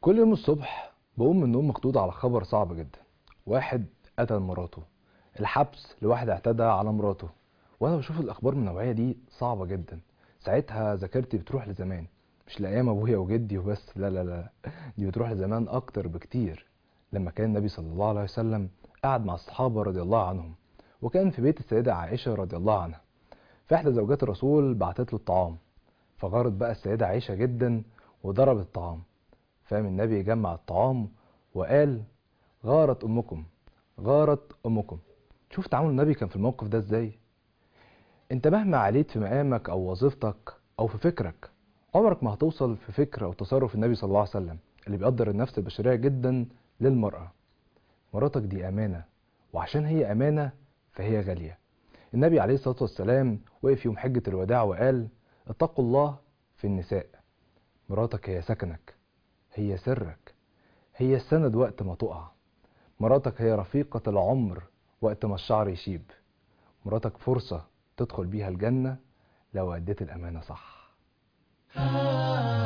كل يوم الصبح بقوم من النوم مخضوض على خبر صعب جدا واحد قتل مراته الحبس لواحد اعتدى على مراته وانا بشوف الاخبار من النوعيه دي صعبه جدا ساعتها ذاكرتي بتروح لزمان مش لايام ابويا وجدي وبس لا لا لا دي بتروح لزمان اكتر بكتير لما كان النبي صلى الله عليه وسلم قاعد مع الصحابه رضي الله عنهم وكان في بيت السيده عائشه رضي الله عنها فاحدى زوجات الرسول بعتت له الطعام فغارت بقى السيده عائشه جدا وضربت الطعام فقام النبي جمع الطعام وقال غارت امكم غارت امكم شوف تعامل النبي كان في الموقف ده ازاي انت مهما عليت في مقامك او وظيفتك او في فكرك عمرك ما هتوصل في فكر او تصرف النبي صلى الله عليه وسلم اللي بيقدر النفس البشريه جدا للمراه مراتك دي امانه وعشان هي امانه فهي غاليه النبي عليه الصلاه والسلام وقف يوم حجه الوداع وقال اتقوا الله في النساء مراتك هي سكنك هي سرك هي السند وقت ما تقع مراتك هي رفيقة العمر وقت ما الشعر يشيب مراتك فرصة تدخل بيها الجنة لو أديت الأمانة صح